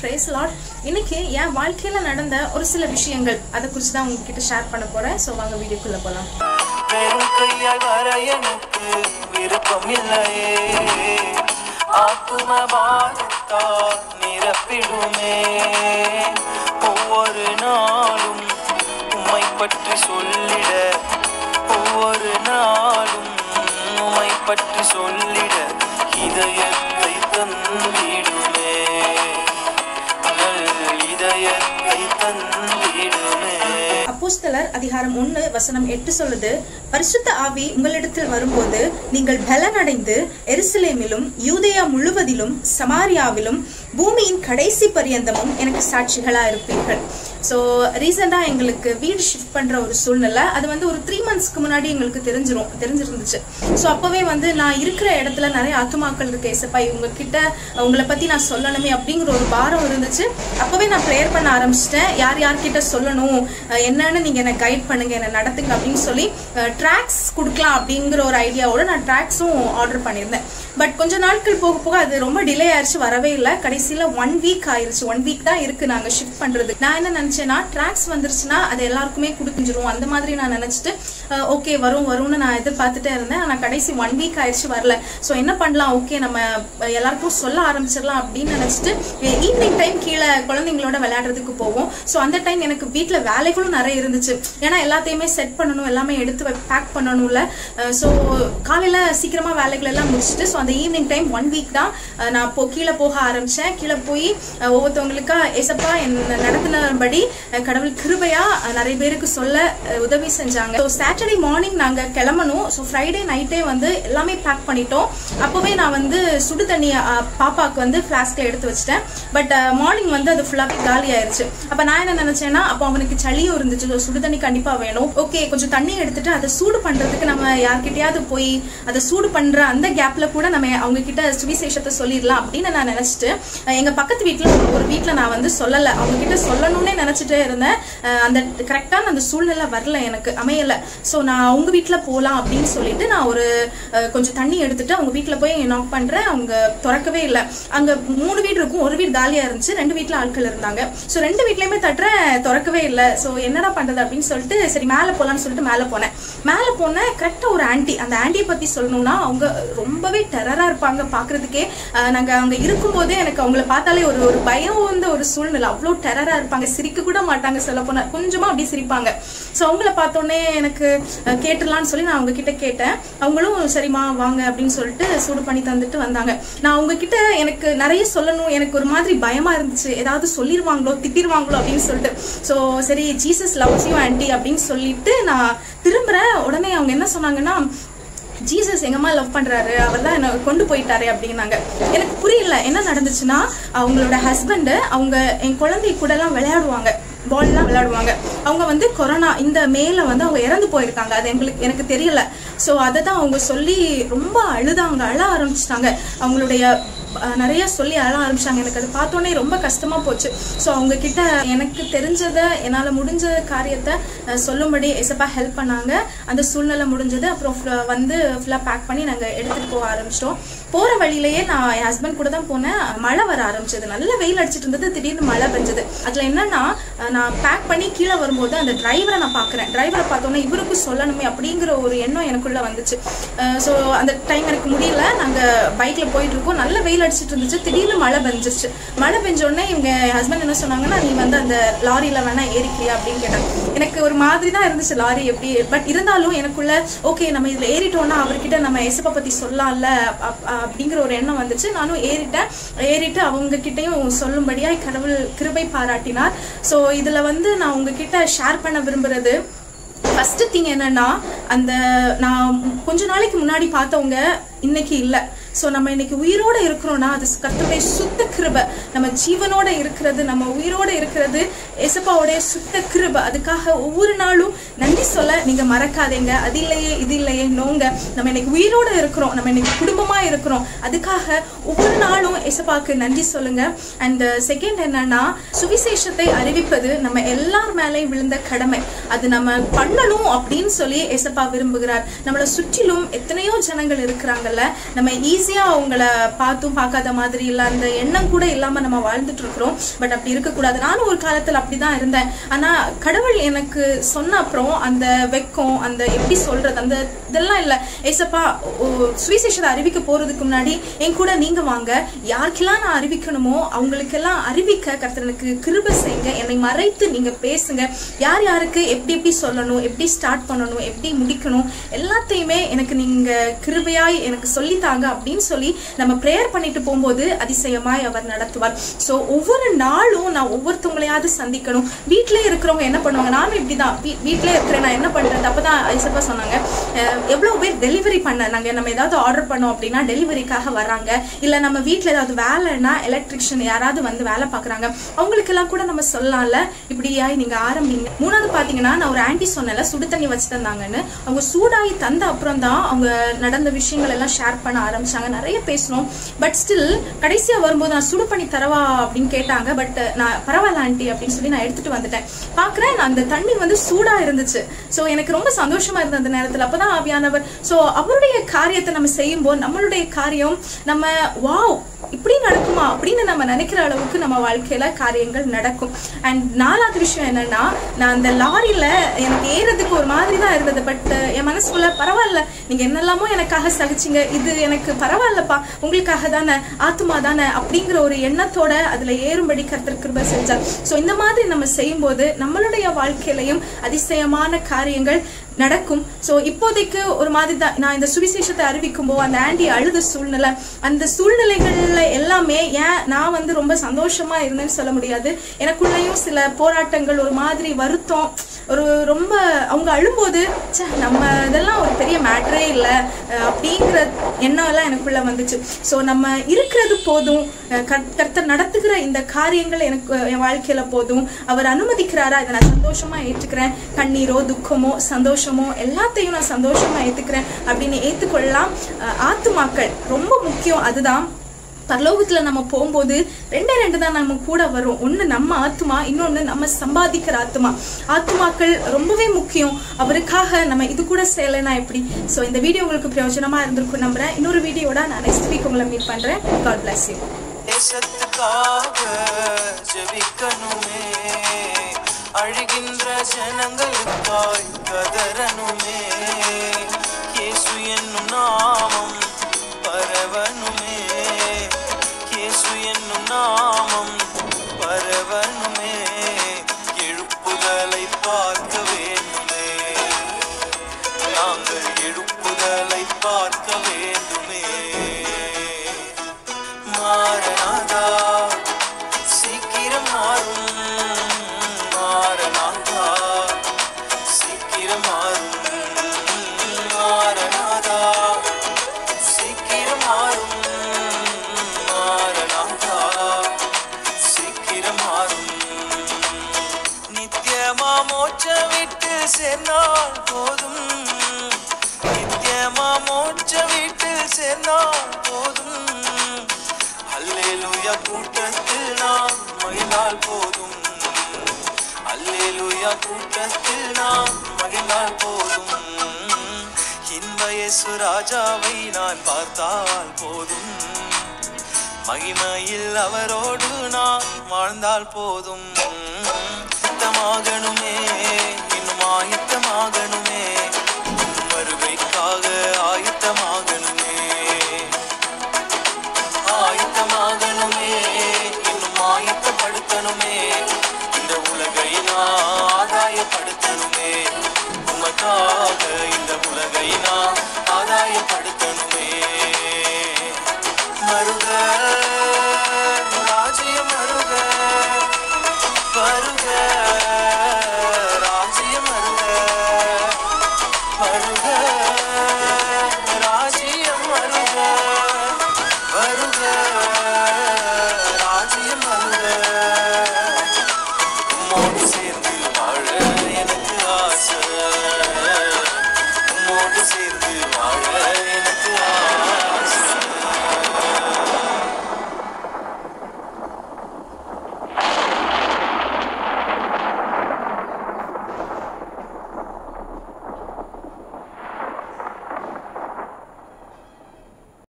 brace lot இன்னைக்கு என் வாழ்க்கையில நடந்த ஒரு சில விஷயங்கள் அதை குறித்து தான் உங்ககிட்ட ஷேர் பண்ண போறேன் ஸோ வாங்க வீடியோக்குள்ள போலாம் வெறும் கையாய் வர எனக்கு விருப்பம் இல்லையே ஆத்தும பாரத்தால் நிரப்பிடுமே ஒவ்வொரு நாளும் உம்மை பற்றி சொல்லிட ஒவ்வொரு நாளும் உம்மை பற்றி சொல்லிட இதயத்தை தந்திடுமே நல் இதயத்தை தந்திடுமே அப்போஸ்தலர் அதிகாரம் ஒன்று வசனம் எட்டு சொல்லுது பரிசுத்த ஆவி உங்களிடத்தில் வரும்போது நீங்கள் பலனடைந்து எருசலேமிலும் யூதேயா முழுவதிலும் சமாரியாவிலும் பூமியின் கடைசி பரியந்தமும் எனக்கு சாட்சிகளா இருப்பீர்கள் ஸோ ரீசெண்டாக எங்களுக்கு வீடு ஷிஃப்ட் பண்ணுற ஒரு சூழ்நிலை அது வந்து ஒரு த்ரீ மந்த்ஸ்க்கு முன்னாடி எங்களுக்கு தெரிஞ்சிரும் தெரிஞ்சிருந்துச்சு ஸோ அப்போவே வந்து நான் இருக்கிற இடத்துல நிறைய ஆத்துமாக்கள் இருக்கு ஏசப்பா இவங்க கிட்ட உங்களை பற்றி நான் சொல்லணுமே அப்படிங்கிற ஒரு பாரம் இருந்துச்சு அப்போவே நான் ப்ரேயர் பண்ண ஆரம்பிச்சிட்டேன் யார் யார்கிட்ட சொல்லணும் அஹ் என்னன்னு நீங்கள் என்னை கைட் பண்ணுங்க என்னை நடத்துங்க அப்படின்னு சொல்லி ட்ராக்ஸ் கொடுக்கலாம் அப்படிங்கிற ஒரு ஐடியாவோட நான் ட்ராக்ஸும் ஆர்டர் பண்ணியிருந்தேன் பட் கொஞ்ச நாட்கள் போக போக அது ரொம்ப டிலே ஆயிடுச்சு வரவே இல்லை கடைசியில் ஒன் வீக் ஆயிருச்சு ஒன் வீக் தான் இருக்கு நாங்கள் ஷிஃப்ட் பண்ணுறது நான் என்ன நினச்சேன்னா ட்ராக்ஸ் வந்துருச்சுன்னா அது எல்லாருக்குமே கொடுத்துருவோம் அந்த மாதிரி நான் நினச்சிட்டு ஓகே வரும் வரும்னு நான் எதிர்பார்த்துட்டே இருந்தேன் ஆனால் கடைசி ஒன் வீக் ஆயிடுச்சு வரல ஸோ என்ன பண்ணலாம் ஓகே நம்ம அஹ், எல்லாருக்கும் சொல்ல ஆரம்பிச்சிடலாம் அப்படின்னு நினச்சிட்டு ஈவினிங் டைம் கீழே குழந்தைங்களோட விளையாடுறதுக்கு போவோம் ஸோ அந்த டைம் எனக்கு வீட்டில் வேலைகளும் நிறைய இருந்துச்சு ஏன்னா எல்லாத்தையுமே செட் பண்ணணும் எல்லாமே எடுத்து பேக் பண்ணணும்ல ஸோ காலையில் சீக்கிரமாக வேலைகள் எல்லாம் முடிச்சுட்டு ஸோ அந்த ஈவினிங் டைம் ஒன் வீக் தான் அஹ், நான் போ கீழே போக ஆரம்பித்தேன் கீழே போய் அஹ், ஒவ்வொருத்தவங்களுக்கா ஏசப்பா என்ன நடத்தினபடி அஹ், கடவுள் கிருபையா அஹ், நிறைய பேருக்கு சொல்ல அஹ், உதவி செஞ்சாங்க ஸோ சாட்டர்டே மார்னிங் நாங்கள் கிளம்பணும் ஸோ ஃப்ரைடே நைட்டே வந்து எல்லாமே பேக் பண்ணிட்டோம் அப்போவே நான் வந்து சுடு தண்ணி அஹ், பாப்பாக்கு வந்து ஃப்ளாஸ்கில் எடுத்து வச்சிட்டேன் பட் மார்னிங் வந்து அது ஃபுல்லாக காலி ஆயிருச்சு அப்போ நான் என்ன நினைச்சேன்னா அப்போ அவனுக்கு சளியும் இருந்துச்சு So, சுடு தண்ணி கண்டிப்பாக வேணும் ஓகே கொஞ்சம் தண்ணி எடுத்துட்டு அதை சூடு பண்ணுறதுக்கு நம்ம யார்கிட்டயாவது போய் அதை சூடு பண்ணுற அந்த கேப்பில் கூட நம்ம அவங்க கிட்ட சுவிசேஷத்தை சொல்லிடலாம் அப்படின்னு நான் நினச்சிட்டு எங்கள் பக்கத்து வீட்டில் ஒரு வீட்டில் நான் வந்து சொல்லலை அவங்க கிட்ட சொல்லணும்னே நினச்சிட்டே இருந்தேன் அஹ் அந்த கரெக்டான அந்த சூழ்நிலை வரல எனக்கு அமையலை ஸோ நான் அவங்க வீட்டில் போகலாம் அப்படின்னு சொல்லிட்டு நான் ஒரு அஹ், கொஞ்சம் தண்ணி எடுத்துட்டு அவங்க வீட்டில் போய் நாக் பண்ணுறேன் அவங்க திறக்கவே இல்லை அங்கே மூணு வீடு இருக்கும் ஒரு வீடு காலியாக இருந்துச்சு ரெண்டு வீட்டில் ஆட்கள் இருந்தாங்க ஸோ ரெண்டு வீட்லையுமே தட்டுறேன் திறக்கவே இல்லை ஸோ என்னடா பண்ணுறது அப்படின்னு சொல்லிட்டு சரி மேலே போகலான்னு சொல்லிட்டு மேலே போனேன் மேலே போனேன் கரெக்டாக ஒரு ஆன்ட்டி அந்த ஆன்ட்டியை பற்றி சொல்லணும்னா அவங்க ரொம்பவே டெரராக இருப்பாங்க பார்க்குறதுக்கே நாங்கள் அங்கே இருக்கும்போதே எனக்கு அவங்கள பார்த்தாலே ஒரு ஒரு பயம் வந்த ஒரு சூழ்நிலை அவ்வளோ டெரராக இருப்பாங்க சிரிக்க கூட மாட்டாங்க சொல்ல போனால் கொஞ்சமாக அப்படியே சிரிப்பாங்க ஸோ அவங்கள பார்த்தோன்னே எனக்கு அஹ், கேட்டுடலான்னு சொல்லி நான் அவங்க கிட்ட கேட்டேன் அவங்களும் சரிம்மா வாங்க அப்படின்னு சொல்லிட்டு சூடு பண்ணி தந்துட்டு வந்தாங்க நான் அவங்க கிட்ட எனக்கு நிறைய சொல்லணும் எனக்கு ஒரு மாதிரி பயமா இருந்துச்சு ஏதாவது சொல்லிடுவாங்களோ திட்டிடுவாங்களோ அப்படின்னு சொல்லிட்டு ஸோ சரி ஜீசஸ் லவ்ஸ் யூ ஆன்ட்டி அப்படின்னு சொல்லிட்டு நான் திரும்புறேன் உடனே அவங்க என்ன சொன்னாங்கன்னா ஜீசஸ் எங்கம்மா லவ் பண்றாரு அவர் தான் என்ன கொண்டு போயிட்டாரு அப்படின்னாங்க எனக்கு புரியல என்ன நடந்துச்சுன்னா அவங்களோட ஹஸ்பண்ட் அவங்க என் குழந்தை கூட எல்லாம் விளையாடுவாங்க பால்லாம் விளையாடுவாங்க அவங்க வந்து கொரோனா இந்த மேல வந்து அவங்க இறந்து போயிருக்காங்க அது எங்களுக்கு எனக்கு தெரியல ஸோ அதை தான் அவங்க சொல்லி ரொம்ப அழுதாங்க அழ ஆரம்பிச்சிட்டாங்க அவங்களுடைய அஹ், நிறைய சொல்லி அழ ஆரம்பிச்சாங்க எனக்கு அது பார்த்தோன்னே ரொம்ப கஷ்டமா போச்சு ஸோ அவங்க கிட்ட எனக்கு தெரிஞ்சதை என்னால் முடிஞ்ச காரியத்தை அஹ், சொல்லும்படி எசப்பா ஹெல்ப் பண்ணாங்க அந்த சூழ்நிலை முடிஞ்சது அப்புறம் ஃபுல்லா- வந்து ஃபுல்லாக பேக் பண்ணி நாங்கள் எடுத்துகிட்டு போக ஆரம்பிச்சிட்டோம் போகிற வழியிலேயே நான் என் ஹஸ்பண்ட் கூட தான் போனேன் மழை வர ஆரம்பிச்சது நல்ல வெயில் அடிச்சிட்டு இருந்தது திடீர்னு மழை பெஞ்சது அதில் என்னன்னா அஹ், நான் பேக் பண்ணி கீழே வரும்போது அந்த டிரைவரை நான் பார்க்குறேன் டிரைவரை பார்த்தோன்னே இவருக்கு சொல்லணுமே அப்படிங்கிற ஒரு எண்ணம் எனக்குள்ள வந்துச்சு ஸோ அந்த டைம் எனக்கு முடியல நாங்கள் பைக்கில் போயிட்டு இருக்கோம் நல்ல வெயில் அடிச்சிட்டு இருந்துச்சு திடீர்னு மழை பெஞ்சிருச்சு மழை பெஞ்ச உடனே இவங்க ஹஸ்பண்ட் என்ன சொன்னாங்கன்னா நீ வந்து அந்த லாரியில் வேணா ஏறிக்கிறியா அப்படின்னு கேட்டாங்க எனக்கு ஒரு மாதிரி தான் இருந்துச்சு லாரி எப்படி பட் இருந்தாலும் எனக்குள்ள ஓகே நம்ம இதில் ஏறிட்டோம்னா அவர்கிட்ட நம்ம எசப்பை பற்றி சொல்லலாம்ல அப்- அப்- அப்படிங்கிற ஒரு எண்ணம் வந்துச்சு நானும் ஏறிட்டேன் ஏறிட்டு அவங்க கிட்டயும் சொல்லும்படியாக கடவுள் கிருபை பாராட்டினார் ஸோ இதில் வந்து நான் உங்ககிட்ட ஷேர் பண்ண விரும்புறது ஃபர்ஸ்ட் திங் என்னன்னா அந்த நான் கொஞ்ச நாளைக்கு முன்னாடி பார்த்தவங்க இன்னைக்கு இல்லை ஸோ நம்ம இன்னைக்கு உயிரோட இருக்கிறோம்னா அது கர்த்தருடைய சுத்த கிருபை நம்ம ஜீவனோட இருக்கிறது நம்ம உயிரோட இருக்கிறது எசப்பாவுடைய சுத்த கிருபை அதுக்காக ஒவ்வொரு நாளும் நன்றி சொல்ல நீங்க மறக்காதீங்க அது இல்லையே இது இல்லையே நோங்க நம்ம இன்னைக்கு உயிரோட இருக்கிறோம் நம்ம இன்னைக்கு குடும்பமா இருக்கிறோம் அதுக்காக ஒவ்வொரு நாளும் எசப்பாக்கு நன்றி சொல்லுங்க அண்ட் செகண்ட் என்னன்னா சுவிசேஷத்தை அறிவிப்பது நம்ம எல்லார் மேலேயும் விழுந்த கடமை அது நம்ம பண்ணணும் அப்படின்னு சொல்லி எசப்பா விரும்புகிறார் நம்மளை சுற்றிலும் எத்தனையோ ஜனங்கள் இருக்கிறாங்க சொல்லுவாங்கல்ல நம்ம ஈஸியா அவங்கள பார்த்தும் பார்க்காத மாதிரி இல்ல அந்த எண்ணம் கூட இல்லாம நம்ம வாழ்ந்துட்டு இருக்கிறோம் பட் அப்படி இருக்கக்கூடாது நானும் ஒரு காலத்துல அப்படிதான் இருந்தேன் ஆனா கடவுள் எனக்கு சொன்ன அப்புறம் அந்த வெக்கம் அந்த எப்படி சொல்றது அந்த இதெல்லாம் இல்ல ஏசப்பா ஓ- சுவிசேஷத்தை அறிவிக்க போறதுக்கு முன்னாடி என் கூட நீங்க வாங்க யாருக்கெல்லாம் நான் அறிவிக்கணுமோ அவங்களுக்கெல்லாம் அறிவிக்க கர்த்தனுக்கு கிருபை செய்யுங்க என்னை மறைத்து நீங்க பேசுங்க யார் யாருக்கு எப்படி எப்படி சொல்லணும் எப்படி ஸ்டார்ட் பண்ணணும் எப்படி முடிக்கணும் எல்லாத்தையுமே எனக்கு நீங்க கிருபையாய் எனக்கு சொல்லித்தாங்க அப்படின்னு சொல்லி நம்ம ப்ரேயர் பண்ணிட்டு போகும்போது அதிசயமாய் அவர் நடத்துவார் ஸோ ஒவ்வொரு நாளும் நான் ஒவ்வொருத்தவங்களையாவது சந்திக்கணும் வீட்டிலே இருக்கிறவங்க என்ன பண்ணுவாங்க நானும் இப்படிதான் வீ வீட்டிலே இருக்கிறேன் நான் என்ன பண்றது அப்பதான் ஐசப்பா சொன்னாங்க அஹ், எவ்வளவு பேர் டெலிவரி பண்ண நாங்க நம்ம ஏதாவது ஆர்டர் பண்ணோம் அப்படின்னா டெலிவரிக்காக வராங்க இல்ல நம்ம வீட்ல ஏதாவது வேலைன்னா எலக்ட்ரிஷியன் யாராவது வந்து வேலை பார்க்கறாங்க அவங்களுக்கு எல்லாம் கூட நம்ம சொல்லலாம்ல இப்படியா நீங்க ஆரம்பிங்க மூணாவது பாத்தீங்கன்னா நான் ஒரு ஆன்டி சொன்னேன்ல சுடு தண்ணி வச்சு தந்தாங்கன்னு அவங்க சூடாகி தந்த அப்புறம் தான் அவங்க நடந்த விஷயங்கள் எல்லாம் ஷேர் பண்ண ஆரம்பிச்சாங்க நிறைய பேசணும் பட் ஸ்டில் கடைசியா வரும்போது நான் சுடு பண்ணி தரவா அப்படின்னு கேட்டாங்க பட் நான் பரவாயில்ல ஆண்டி அப்படின்னு சொல்லி நான் எடுத்துட்டு வந்துட்டேன் பாக்குறேன் நான் அந்த தண்ணி வந்து சூடா இருந்துச்சு சோ எனக்கு ரொம்ப சந்தோஷமா இருந்தது அந்த நேரத்துல அப்பதான் ஆவியானவர் சோ அவருடைய காரியத்தை நம்ம செய்யும்போது நம்மளுடைய காரியம் நம்ம வாவ் இப்படி நடக்குமா அப்படின்னு நம்ம நினைக்கிற அளவுக்கு நம்ம வாழ்க்கையில காரியங்கள் நடக்கும் அண்ட் நாலாவது விஷயம் என்னன்னா நான் அந்த லாரியில எனக்கு ஏறதுக்கு ஒரு மாதிரி தான் இருந்தது பட் என் மனசுக்குள்ள பரவாயில்ல நீங்க என்னெல்லாமோ எனக்காக சகிச்சீங்க இது எனக்கு பரவாயில்லப்பா உங்களுக்காக தானே ஆத்துமா தானே அப்படிங்கிற ஒரு எண்ணத்தோட அதுல ஏறும்படி கர்த்தர் கிருபை செஞ்சார் ஸோ இந்த மாதிரி நம்ம செய்யும்போது நம்மளுடைய வாழ்க்கையிலையும் அதிசயமான காரியங்கள் நடக்கும் ஸோ இப்போதைக்கு ஒரு மாதிரி தான் நான் இந்த சுவிசேஷத்தை அறிவிக்கும் போது அந்த ஆண்டி அழுத சூழ்நிலை அந்த சூழ்நிலைகள்ல எல்லாமே ஏன் நான் வந்து ரொம்ப சந்தோஷமா இருந்தேன்னு சொல்ல முடியாது எனக்குள்ளேயும் சில போராட்டங்கள் ஒரு மாதிரி வருத்தம் ஒரு ரொம்ப அவங்க அழும்போது ச்சே நம்ம இதெல்லாம் ஒரு பெரிய மேட்ரே இல்லை அப்படிங்கிற எண்ணம் எல்லாம் எனக்குள்ள வந்துச்சு ஸோ நம்ம இருக்கிறது போதும் அஹ் கர்த்- கர்த்தர் நடத்துகிற இந்த காரியங்கள் எனக்கு என் வாழ்க்கையில போதும் அவர் அனுமதிக்கிறாரா இதை நான் சந்தோஷமா ஏற்றுக்கிறேன் கண்ணீரோ துக்கமோ சந்தோஷமோ எல்லாத்தையும் நான் சந்தோஷமா ஏத்துக்கிறேன் அப்படின்னு ஏத்துக்கொள்ளலாம் அஹ் ஆத்துமாக்கள் ரொம்ப முக்கியம் அதுதான் பரலோகத்துல நம்ம போகும்போது ரெண்டே ரெண்டு தான் நம்ம கூட வரும் ஒண்ணு நம்ம ஆத்மா இன்னொன்னு நம்ம சம்பாதிக்கிற ஆத்மா ஆத்மாக்கள் ரொம்பவே முக்கியம் அவருக்காக நம்ம இது கூட செய்யலைன்னா எப்படி ஸோ இந்த வீடியோ உங்களுக்கு பிரயோஜனமா இருந்திருக்கும் நம்புறேன் இன்னொரு வீடியோட நான் நெக்ஸ்ட் வீக் உங்களை மீட் பண்றேன் காட் பிளஸ் யூ தேசத்துக்காக ஜெபிக்கணுமே அழுகின்ற ஜனங்களுக்காய் கதறணுமே இயேசு என்னும் நாமம் பரவணுமே இயேசு என்னும் நாமம் பரவணுமே எழுப்புதலை பார்க்க வேண்டுமே நாங்கள் எழுப்புதலை பார்க்க வேண்டுமே மாறனாதா சீக்கிரம் மாறும் மாறனாதா சீக்கிரம் மாறும் மாறனாதா சீக்கிரம் மாறும் மாறனாதா சீக்கிரம் மாறும் நித்தியமா மோட்ச விட்டு சேர்ந்தால் போதும் நித்தியமா மோட்ச விட்டு சேர்ந்தால் போதும் அல்லேலூயா கூட்டத்தில் நாம் மகிழ்ந்தால் போதும் அல்லேலூயா கூட்டத்தில் நாம் மகிழ்ந்தால் போதும் இன்ப இயேசு ராஜாவை நான் பார்த்தால் போதும் மகிமையில் அவரோடு நான் வாழ்ந்தால் போதும் ஆயத்தமாகணுமே இன்னும் ஆயத்தமாகணுமே உம் வருகைக்காக ஆயத்தமாகணுமே ஆயத்தமாகணுமே இன்னும் ஆயத்தப்படுத்தணுமே இந்த உலகை நான் ஆதாயப்படுத்தணுமே உமக்காக இந்த உலகை நான் ஆதாயப்படுத்தணுமே மருக